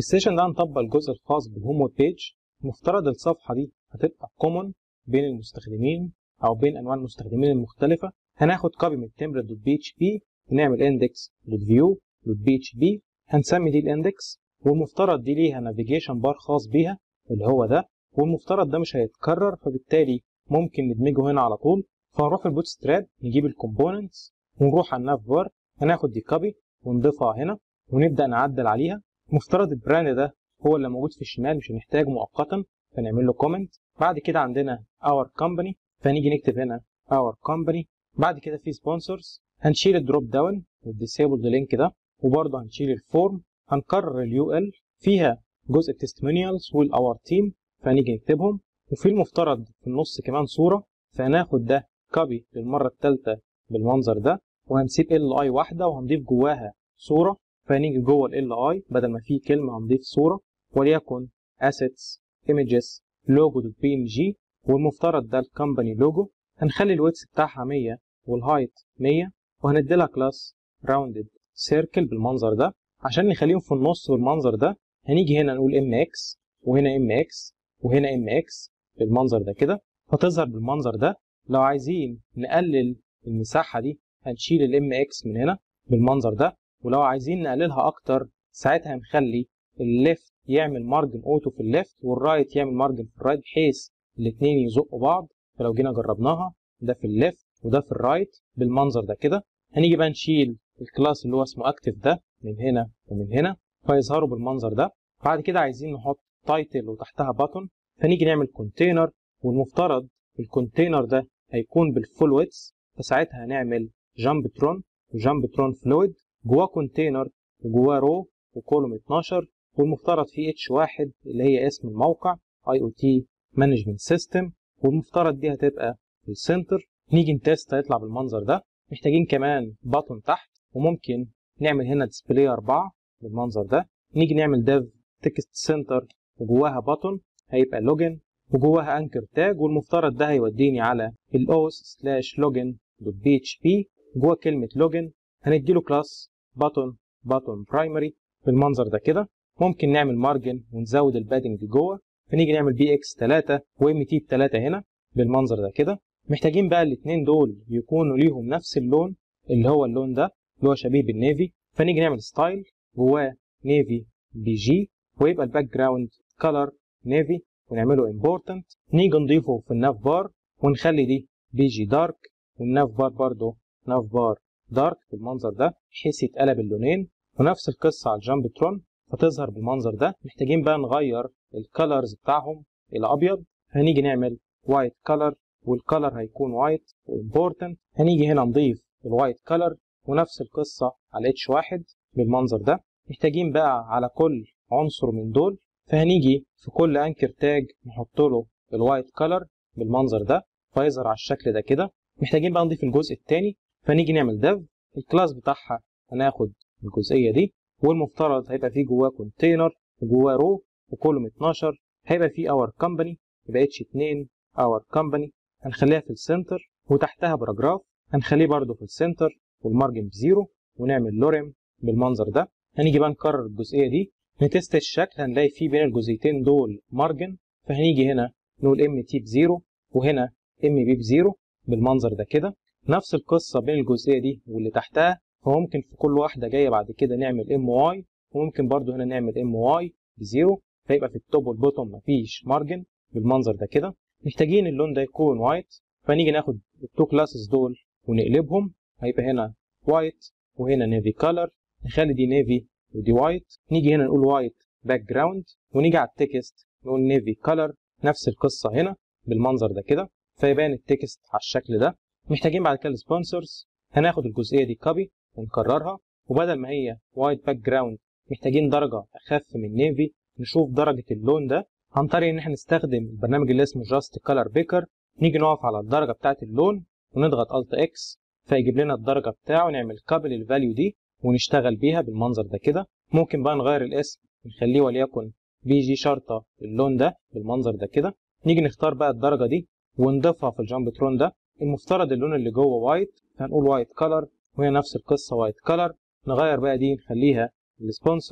السيشن ده هنطبق الجزء الخاص بالهوم ويب بيج مفترض الصفحة دي هتبقى كومون بين المستخدمين أو بين أنواع المستخدمين المختلفة هناخد كوبي من التمبلت دوت بي اتش بي ونعمل اندكس دوت فيو دوت بي اتش بي هنسمي دي الاندكس والمفترض دي ليها نافيجيشن بار خاص بيها اللي هو ده والمفترض ده مش هيتكرر فبالتالي ممكن ندمجه هنا على طول فهنروح البوت ستراب نجيب الكومبوننتس ونروح على الناف بار هناخد دي كوبي ونضيفها هنا ونبدا نعدل عليها مفترض البراند ده هو اللي موجود في الشمال مش هنحتاجه مؤقتا فنعمل له كومنت بعد كده عندنا اور كومباني فنيجي نكتب هنا اور كومباني بعد كده في سبونسرز هنشيل الدروب داون والديسيبل لينك ده وبرضه هنشيل الفورم هنكرر اليو ال فيها جزء التستمونيالز والاور تيم فنيجي نكتبهم وفي المفترض في النص كمان صوره فهناخد ده كوبي للمره الثالثه بالمنظر ده وهنسيب ال اي واحده وهنضيف جواها صوره فنيجي جوه ال اي بدل ما في كلمه هنضيف صوره وليكن assets images logo بي ان جي والمفترض ده الكومباني لوجو هنخلي الويتس بتاعها 100 والهايت 100 وهندي لها كلاس راوندد سيركل بالمنظر ده عشان نخليهم في النص بالمنظر ده هنيجي هنا نقول ام اكس وهنا ام اكس وهنا ام اكس بالمنظر ده كده فتظهر بالمنظر ده لو عايزين نقلل المساحه دي هنشيل الام اكس من هنا بالمنظر ده ولو عايزين نقللها اكتر ساعتها هنخلي الليفت يعمل مارجن اوتو في الليفت والرايت يعمل مارجن في الرايت بحيث الاثنين يزقوا بعض فلو جينا جربناها ده في الليفت وده في الرايت بالمنظر ده كده هنيجي بقى نشيل الكلاس اللي هو اسمه اكتف ده من هنا ومن هنا فيظهروا بالمنظر ده بعد كده عايزين نحط تايتل وتحتها باتون فنيجي نعمل كونتينر والمفترض الكونتينر ده هيكون بالفول ويتس فساعتها هنعمل جامب ترون وجامب ترون فلويد جواه كونتينر وجواه رو وكولوم 12 والمفترض فيه اتش واحد اللي هي اسم الموقع اي او تي مانجمنت سيستم والمفترض دي هتبقى في السنتر نيجي نتست هيطلع بالمنظر ده محتاجين كمان باتون تحت وممكن نعمل هنا ديسبلاي 4 بالمنظر ده نيجي نعمل ديف تكست سنتر وجواها باتون هيبقى لوجن وجواها انكر تاج والمفترض ده هيوديني على الاوس سلاش لوجن دوت بي اتش بي جوه كلمه لوجن هنديله كلاس باتون باتون برايمري بالمنظر ده كده ممكن نعمل مارجن ونزود البادنج جوه فنيجي نعمل بي اكس 3 وام تي 3 هنا بالمنظر ده كده محتاجين بقى الاثنين دول يكونوا ليهم نفس اللون اللي هو اللون ده اللي هو شبيه بالنيفي فنيجي نعمل ستايل جواه نيفي بي جي ويبقى الباك جراوند كلر نيفي ونعمله امبورتنت نيجي نضيفه في الناف بار ونخلي دي بي جي دارك والناف بار برضه ناف بار دارك بالمنظر ده بحيث يتقلب اللونين ونفس القصه على الجامب ترون فتظهر بالمنظر ده محتاجين بقى نغير الكالرز بتاعهم الى ابيض هنيجي نعمل وايت كلر والكلر هيكون وايت وامبورتنت هنيجي هنا نضيف الوايت كلر ونفس القصه على اتش واحد بالمنظر ده محتاجين بقى على كل عنصر من دول فهنيجي في كل انكر تاج نحط له الوايت كلر بالمنظر ده فيظهر على الشكل ده كده محتاجين بقى نضيف الجزء الثاني فنيجي نعمل ديف الكلاس بتاعها هناخد الجزئيه دي والمفترض هيبقى فيه جواه كونتينر وجواه رو وكولوم 12 هيبقى فيه اور كومباني يبقى اتش 2 اور كومباني هنخليها في السنتر وتحتها باراجراف هنخليه برده في السنتر والمارجن بزيرو ونعمل لوريم بالمنظر ده هنيجي بقى نكرر الجزئيه دي نتست الشكل هنلاقي فيه بين الجزئيتين دول مارجن فهنيجي هنا نقول ام تي بزيرو وهنا ام بي بزيرو بالمنظر ده كده نفس القصه بين الجزئيه دي واللي تحتها فممكن في كل واحده جايه بعد كده نعمل ام واي وممكن برضو هنا نعمل ام واي بزيرو فيبقى في التوب والبوتوم مفيش مارجن بالمنظر ده كده محتاجين اللون ده يكون وايت فنيجي ناخد التو كلاسز دول ونقلبهم هيبقى هنا وايت وهنا نيفي كلر نخلي دي نيفي ودي وايت نيجي هنا نقول وايت باك جراوند ونيجي على التكست نقول نيفي كلر نفس القصه هنا بالمنظر ده كده فيبان التكست على الشكل ده محتاجين بعد كده السبونسرز هناخد الجزئيه دي كوبي ونكررها وبدل ما هي وايت باك جراوند محتاجين درجه اخف من نيفي نشوف درجه اللون ده عن طريق ان احنا نستخدم البرنامج اللي اسمه جاست كلر بيكر نيجي نقف على الدرجه بتاعه اللون ونضغط الت اكس فيجيب لنا الدرجه بتاعه نعمل كابل للفاليو دي ونشتغل بيها بالمنظر ده كده ممكن بقى نغير الاسم نخليه وليكن بي جي شرطه اللون ده بالمنظر ده كده نيجي نختار بقى الدرجه دي ونضيفها في الجامب ترون ده المفترض اللون اللي جوه وايت هنقول وايت كلر وهي نفس القصه وايت كلر نغير بقى دي نخليها السبونسرز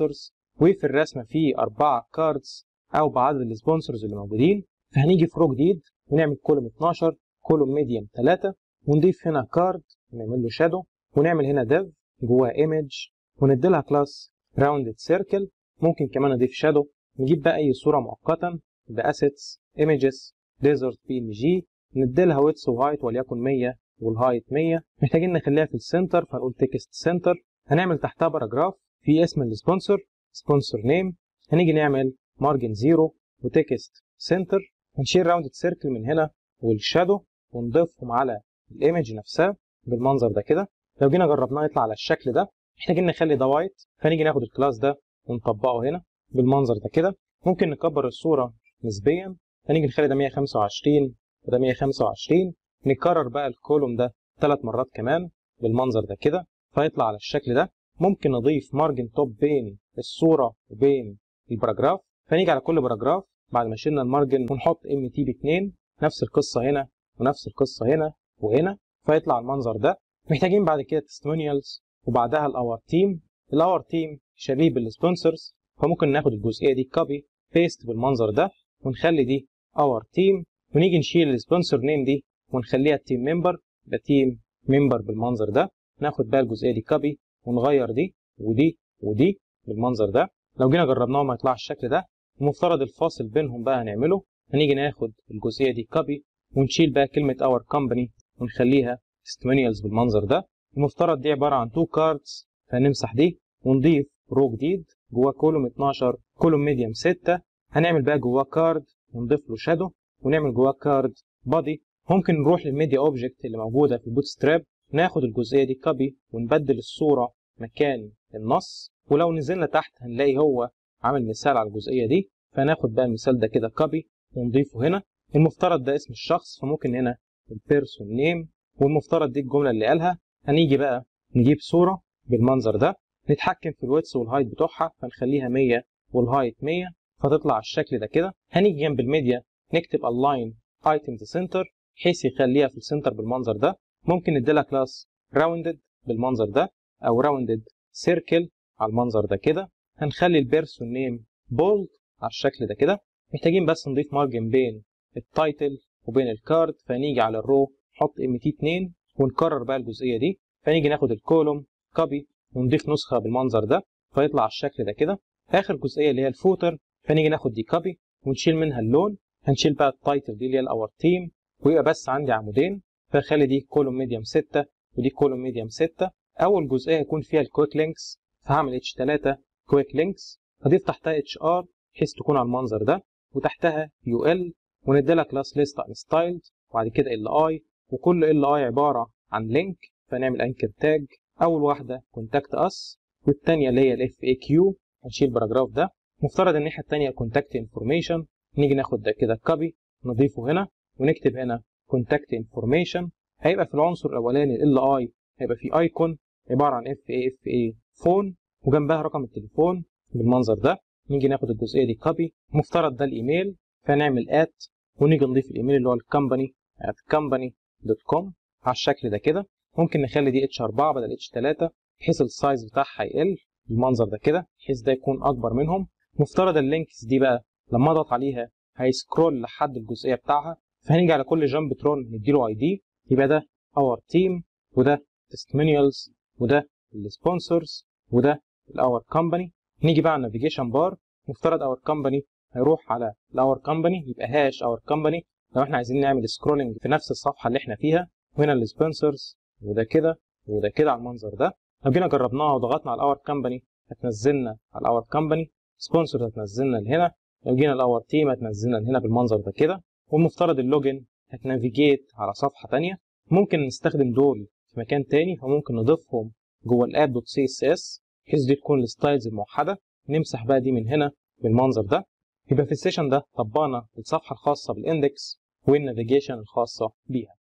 وفي الرسمه في اربعه كاردز او بعدد السبونسرز اللي موجودين فهنيجي في رو جديد ونعمل كولوم 12 كولوم ميديم 3 ونضيف هنا كارد ونعمل له شادو ونعمل هنا ديف جواها ايمج وندي لها كلاس راوندد سيركل ممكن كمان نضيف شادو نجيب بقى اي صوره مؤقتا باسيتس ايمجز ديزرت بي ان جي ندي لها ويتس وهايت وليكن 100 والهايت 100 محتاجين نخليها في السنتر فنقول تكست سنتر هنعمل تحتها باراجراف في اسم السبونسر سبونسر نيم هنيجي نعمل مارجن زيرو وتكست سنتر هنشيل راوندد سيركل من هنا والشادو ونضيفهم على الايمج نفسها بالمنظر ده كده لو جينا جربناه يطلع على الشكل ده محتاجين نخلي ده وايت فنيجي ناخد الكلاس ده ونطبقه هنا بالمنظر ده كده ممكن نكبر الصوره نسبيا فنيجي نخلي ده 125 وده 125 نكرر بقى الكولوم ده ثلاث مرات كمان بالمنظر ده كده فيطلع على الشكل ده ممكن نضيف مارجن توب بين الصوره وبين الباراجراف فنيجي على كل باراجراف بعد ما شلنا المارجن ونحط ام تي ب 2 نفس القصه هنا ونفس القصه هنا وهنا فيطلع المنظر ده محتاجين بعد كده تستمونيالز وبعدها الاور تيم الاور تيم شبيه بالسبونسرز فممكن ناخد الجزئيه دي كوبي بيست بالمنظر ده ونخلي دي اور تيم ونيجي نشيل السبونسر نيم دي ونخليها تيم ممبر ده تيم ممبر بالمنظر ده ناخد بقى الجزئيه دي كوبي ونغير دي ودي ودي بالمنظر ده لو جينا جربناه ما يطلعش الشكل ده المفترض الفاصل بينهم بقى هنعمله هنيجي ناخد الجزئيه دي كوبي ونشيل بقى كلمه اور كومباني ونخليها testimonials بالمنظر ده المفترض دي عباره عن تو كاردز فهنمسح دي ونضيف رو جديد جواه كولوم 12 كولوم ميديم 6 هنعمل بقى جواه كارد ونضيف له شادو ونعمل جواه كارد بادي ممكن نروح للميديا اوبجكت اللي موجوده في البوت ستراب ناخد الجزئيه دي كوبي ونبدل الصوره مكان النص ولو نزلنا تحت هنلاقي هو عامل مثال على الجزئيه دي فناخد بقى المثال ده كده كوبي ونضيفه هنا المفترض ده اسم الشخص فممكن هنا البيرسون نيم والمفترض دي الجمله اللي قالها هنيجي بقى نجيب صوره بالمنظر ده نتحكم في الويتس والهايت بتوعها فنخليها 100 والهايت 100 فتطلع الشكل ده كده هنيجي جنب الميديا نكتب align items center بحيث يخليها في السنتر بالمنظر ده ممكن نديلها كلاس rounded بالمنظر ده او rounded circle على المنظر ده كده هنخلي البيرسون نيم بولد على الشكل ده كده محتاجين بس نضيف مارجن بين التايتل وبين الكارد فنيجي على الرو نحط ام تي 2 ونكرر بقى الجزئيه دي فنيجي ناخد الكولوم كوبي ونضيف نسخه بالمنظر ده فيطلع الشكل ده كده اخر جزئيه اللي هي الفوتر فنيجي ناخد دي كوبي ونشيل منها اللون هنشيل بقى التايتل دي اللي هي الاور تيم ويبقى بس عندي عمودين فخلي دي كولوم ميديوم 6 ودي كولوم ميديوم 6 اول جزئيه هيكون فيها الكويك لينكس فهعمل اتش 3 كويك لينكس هضيف تحتها اتش ار بحيث تكون على المنظر ده وتحتها يو ال وندي لها كلاس ليست انستايلد وبعد كده ال اي وكل ال اي عباره عن لينك فنعمل انكر تاج اول واحده كونتاكت اس والثانيه اللي هي الاف اي كيو هنشيل الباراجراف ده مفترض الناحيه الثانيه كونتاكت انفورميشن نيجي ناخد ده كده كوبي نضيفه هنا ونكتب هنا كونتاكت انفورميشن هيبقى في العنصر الاولاني ال اي هيبقى في ايكون عباره عن اف اي اف اي فون وجنبها رقم التليفون بالمنظر ده نيجي ناخد الجزئيه دي كوبي مفترض ده الايميل فنعمل ات ونيجي نضيف الايميل اللي هو الكمباني at company.com على الشكل ده كده ممكن نخلي دي اتش 4 بدل اتش 3 بحيث السايز بتاعها يقل بالمنظر ده كده بحيث ده يكون اكبر منهم مفترض اللينكس دي بقى لما اضغط عليها هيسكرول لحد الجزئيه بتاعها فهنيجي على كل جنب ترون نديله اي دي يبقى ده اور تيم وده تستمونيالز وده السبونسرز وده الاور كومباني نيجي بقى على النافيجيشن بار مفترض اور كومباني هيروح على الاور كومباني يبقى هاش اور كومباني لو احنا عايزين نعمل سكرولنج في نفس الصفحه اللي احنا فيها وهنا السبونسرز وده كده وده كده على المنظر ده لو جينا جربناها وضغطنا على الاور كومباني هتنزلنا على الاور كومباني سبونسر هتنزلنا لهنا لو جينا الاور تيم هتنزلنا لهنا بالمنظر ده كده والمفترض اللوجن هتنافيجيت على صفحه ثانيه ممكن نستخدم دول في مكان تاني فممكن نضيفهم جوه الاب دوت سي اس اس بحيث دي تكون الستايلز الموحده نمسح بقى دي من هنا بالمنظر ده يبقى في السيشن ده طبقنا الصفحه الخاصه بالاندكس والنافيجيشن الخاصه بيها